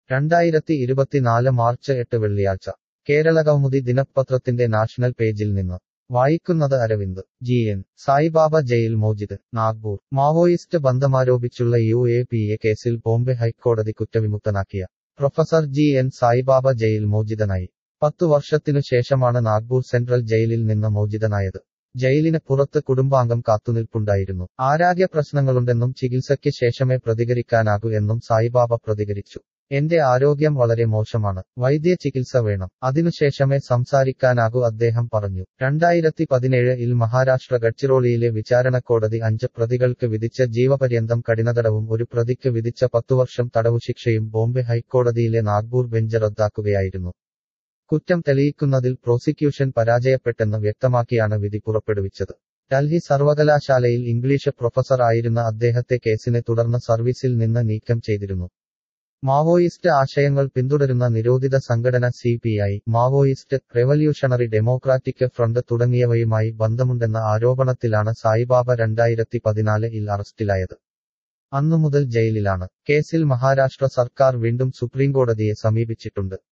രണ്ടായിരത്തി ഇരുപത്തിനാല് മാർച്ച് എട്ട് വെള്ളിയാഴ്ച കേരളകൗമുദി ദിനപത്രത്തിന്റെ നാഷണൽ പേജിൽ നിന്ന് വായിക്കുന്നത് Aravind G N Saibaba jail മോചിത് നാഗ്പൂർ മാവോയിസ്റ്റ് ബന്ധമാരോപിച്ചുള്ള യു എ പി എ കേസിൽ ബോംബെ ഹൈക്കോടതി കുറ്റവിമുക്തനാക്കിയ professor G N Saibaba jail മോചിതനായി പത്തു വർഷത്തിനു ശേഷമാണ് നാഗ്പൂർ സെൻട്രൽ ജയിലിൽ നിന്ന് മോചിതനായത് ജയിലിന് പുറത്ത് കുടുംബാംഗം കാത്തുനിൽപ്പുണ്ടായിരുന്നു ആരോഗ്യ പ്രശ്നങ്ങളുണ്ടെന്നും ചികിത്സയ്ക്ക് ശേഷമേ പ്രതികരിക്കാനാകൂ എന്നും സായിബാബ പ്രതികരിച്ചു എന്റെ ആരോഗ്യം വളരെ മോശമാണ് വൈദ്യ ചികിത്സ വേണം അതിനുശേഷമേ സംസാരിക്കാനാകൂ അദ്ദേഹം പറഞ്ഞു രണ്ടായിരത്തി പതിനേഴിൽ മഹാരാഷ്ട്ര ഗഡ്ചിറോളിയിലെ വിചാരണക്കോടതി അഞ്ച് പ്രതികൾക്ക് വിധിച്ച ജീവപര്യന്തം കഠിനതടവും ഒരു പ്രതിക്ക് വിധിച്ച പത്തുവർഷം തടവുശിക്ഷയും ബോംബെ ഹൈക്കോടതിയിലെ നാഗ്പൂർ ബെഞ്ച് റദ്ദാക്കുകയായിരുന്നു കുറ്റം തെളിയിക്കുന്നതിൽ പ്രോസിക്യൂഷൻ പരാജയപ്പെട്ടെന്ന് വ്യക്തമാക്കിയാണ് വിധി പുറപ്പെടുവിച്ചത് ഡൽഹി സർവകലാശാലയിൽ ഇംഗ്ലീഷ് പ്രൊഫസർ ആയിരുന്ന അദ്ദേഹത്തെ കേസിനെ തുടർന്ന് സർവീസിൽ നിന്ന് നീക്കം ചെയ്തിരുന്നു മാവോയിസ്റ്റ് ആശയങ്ങൾ പിന്തുടരുന്ന നിരോധിത സംഘടന C P I Maoist revolutionary democratic front തുടങ്ങിയവയുമായി ബന്ധമുണ്ടെന്ന ആരോപണത്തിലാണ് സായിബാബ രണ്ടായിരത്തി പതിനാലിൽ അറസ്റ്റിലായത് അന്നു മുതൽ ജയിലിലാണ് കേസിൽ മഹാരാഷ്ട്ര സർക്കാർ വീണ്ടും സുപ്രീംകോടതിയെ സമീപിച്ചിട്ടുണ്ട്